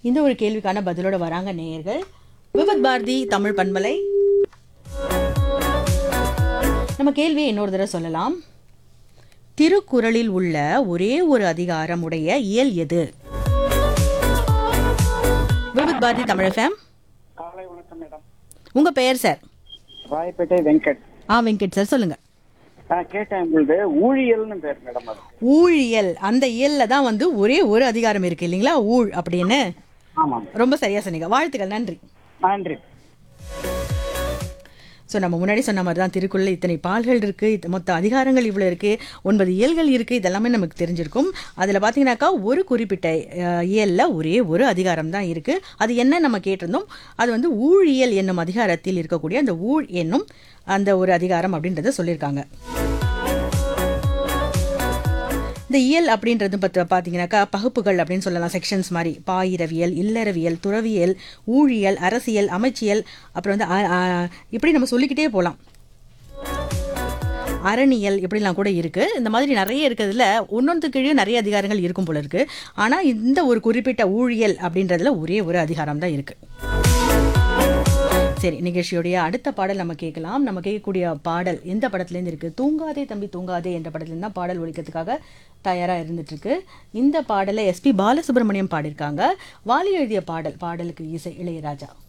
இந்த ஒரு கேள்விக்கான பதிலோட வராங்க நேயர்கள் விபத் பாரதி தமிழ் பண்பலை நம்ம கேள்வியை இன்னொரு தடவை சொல்லலாம் திருக்குறளில் உள்ள ஒரே ஒரு அதிகாரம் உடைய இயல் எது விபத் பாரதி தமிழ் ஃபேம் காலை வணக்கம் மேடம் உங்க பெயர் சார் ராயப்பேட்டை வெங்கட் ஆ வெங்கட் சார் சொல்லுங்க நான் கேட்டேன் உங்களுது ஊழியல்னு பேர் மேடம் அது ஊழியல் அந்த இயல்ல தான் வந்து ஒரே ஒரு அதிகாரம் இருக்கு இல்லைங்களா ஊழ் அப்படின்னு ஆமாம் ரொம்ப சரியா சொன்னீங்க வாழ்த்துக்கள் நன்றி நன்றி ஸோ நம்ம முன்னாடி சொன்ன மாதிரி தான் திருக்குறள் இத்தனை பால்கள் இருக்குது இது மொத்த அதிகாரங்கள் இவ்வளோ இருக்குது ஒன்பது இயல்கள் இருக்குது இதெல்லாமே நமக்கு தெரிஞ்சிருக்கும் அதில் பார்த்தீங்கன்னாக்கா ஒரு குறிப்பிட்ட அஹ், இயல்ல ஒரே ஒரு அதிகாரம் தான் இருக்குது அது என்ன நம்ம கேட்டிருந்தோம் அது வந்து ஊழியல் என்னும் அதிகாரத்தில் இருக்கக்கூடிய அந்த ஊழ் என்னும் அந்த ஒரு அதிகாரம் அப்படின்றத சொல்லியிருக்காங்க இந்த இயல் அப்படின்றது பத்து பார்த்தீங்கன்னாக்கா பகுப்புகள் அப்படின்னு சொல்லலாம் செக்ஷன்ஸ் மாதிரி பாயிரவியல் இல்லறவியல் துறவியல் ஊழியல் அரசியல் அமைச்சியல் அப்புறம் வந்து அ- அ- இப்படி நம்ம சொல்லிக்கிட்டே போகலாம் அறணியல் இப்படிலாம் கூட இருக்கு இந்த மாதிரி நிறைய இருக்கிறதுல ஒன்னொன்று கீழே நிறைய அதிகாரங்கள் இருக்கும் போல இருக்கு ஆனா இந்த ஒரு குறிப்பிட்ட ஊழியல் அப்படின்றதுல ஒரே ஒரு அதிகாரம் தான் இருக்கு சரி நிகழ்ச்சியுடைய அடுத்த பாடல் நம்ம கேட்கலாம் நம்ம கேட்கக்கூடிய பாடல் எந்த படத்துலேருந்து இருக்கு தூங்காதே தம்பி தூங்காதே என்ற படத்துலேருந்து தான் பாடல் ஒழிக்கிறதுக்காக தயாராக இருந்துட்டு இருக்கு இந்த பாடலை எஸ்பி பாலசுப்ரமணியம் பாடியிருக்காங்க வாலி எழுதிய பாடல் பாடலுக்கு இசை இளையராஜா